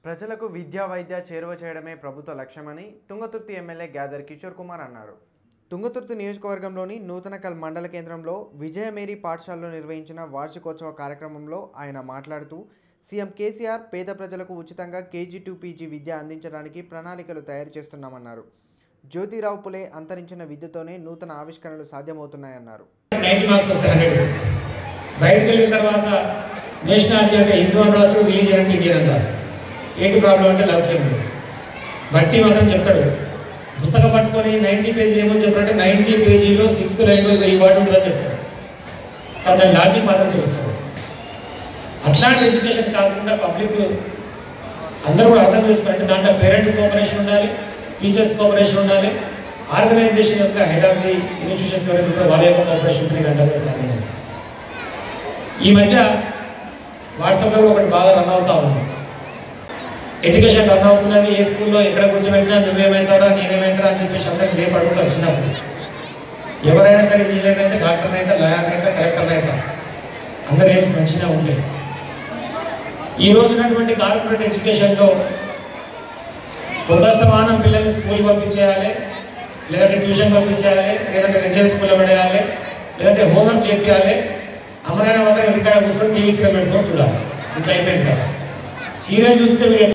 ప్రజలకు విద్యా వైద్య చేరువ చేయడమే ప్రభుత్వ లక్ష్యమని తుంగతుర్తి ఎమ్మెల్యే గ్యాదర్ కిషోర్ కుమార్ అన్నారు తుంగతుర్తి నియోజకవర్గంలోని నూతనకల్ మండల కేంద్రంలో విజయమేరీ పాఠశాలలో నిర్వహించిన వార్షికోత్సవ కార్యక్రమంలో ఆయన మాట్లాడుతూ సీఎం కేసీఆర్ పేద ప్రజలకు ఉచితంగా కేజీ టు పీజీ విద్య అందించడానికి ప్రణాళికలు తయారు చేస్తున్నామన్నారు జ్యోతిరావు పులే అంతరించిన విద్యతోనే నూతన ఆవిష్కరణలు సాధ్యమవుతున్నాయన్నారు నైంటీ మార్క్స్ వస్తాయి హండ్రెడ్ బయటకు వెళ్ళిన తర్వాత నేషనాలిటీ అంటే హిందూ అని రాస్తాడు రిలీజియన్ అంటే ఇండియన్ అని రాస్తాడు ఏంటి ప్రాబ్లం అంటే లౌక్యం లేదు బట్టి మాత్రం చెప్తాడు పుస్తకం పట్టుకొని నైంటీ పేజీలు ఏమో చెప్పారంటే నైంటీ పేజీలో సిక్స్త్ లైన్లో ఈ వర్డ్ ఉంటుందని చెప్తాడు కానీ దాని లాజిక్ మాత్రం తెలుస్తాడు అట్లాంటి ఎడ్యుకేషన్ కాకుండా పబ్లిక్ అందరూ కూడా అర్థం చేసుకోవాలంటే దాంట్లో పేరెంట్ కోఆపరేషన్ ఉండాలి టీచర్స్ కోఆపరేషన్ ఉండాలి ఆర్గనైజేషన్ యొక్క హెడ్ ఆఫ్ ది ఇన్స్టిట్యూషన్స్ ఎవరైతే ఉంటారో వాళ్ళ యొక్క కోఆపరేషన్ ఉంటే అంతా కూడా సాధ్యమైంది ఈ మధ్య వాట్సాప్లో కూడా ఒకటి బాగా రన్ అవుతా ఉంది ఎడ్యుకేషన్ రన్ అవుతున్నది ఏ స్కూల్లో ఎక్కడ కూర్చోబెట్టినా నువ్వేమవుతారా నేనేమవుతారా అని చెప్పేసి అందరికి రేపు అడుగుతారు చిన్నప్పుడు ఎవరైనా సరే ఇంజనీర్ అయితే డాక్టర్ అయితే లాయర్ అయితే కలెక్టర్ అయితే అందరు ఎయిమ్స్ మంచిగా ఉంటాయి ఈ రోజు ఉన్నటువంటి కార్పొరేట్ ఎడ్యుకేషన్లో పొద్దుస్తమానం పిల్లల్ని స్కూల్ పంపించేయాలి లేదంటే ట్యూషన్ పంపించేయాలి లేదంటే రిజల్ట్ స్కూల్లో పడేయాలి లేదంటే హోంవర్క్ చేపించాలి అమ్మనైనా మాత్రం ఇక్కడ కూర్చొని టీవీ సీరియల్ పెట్టుకొని చూడాలి ఇట్లా అయిపోయింది కదా సీరియల్ చూస్తే మీరు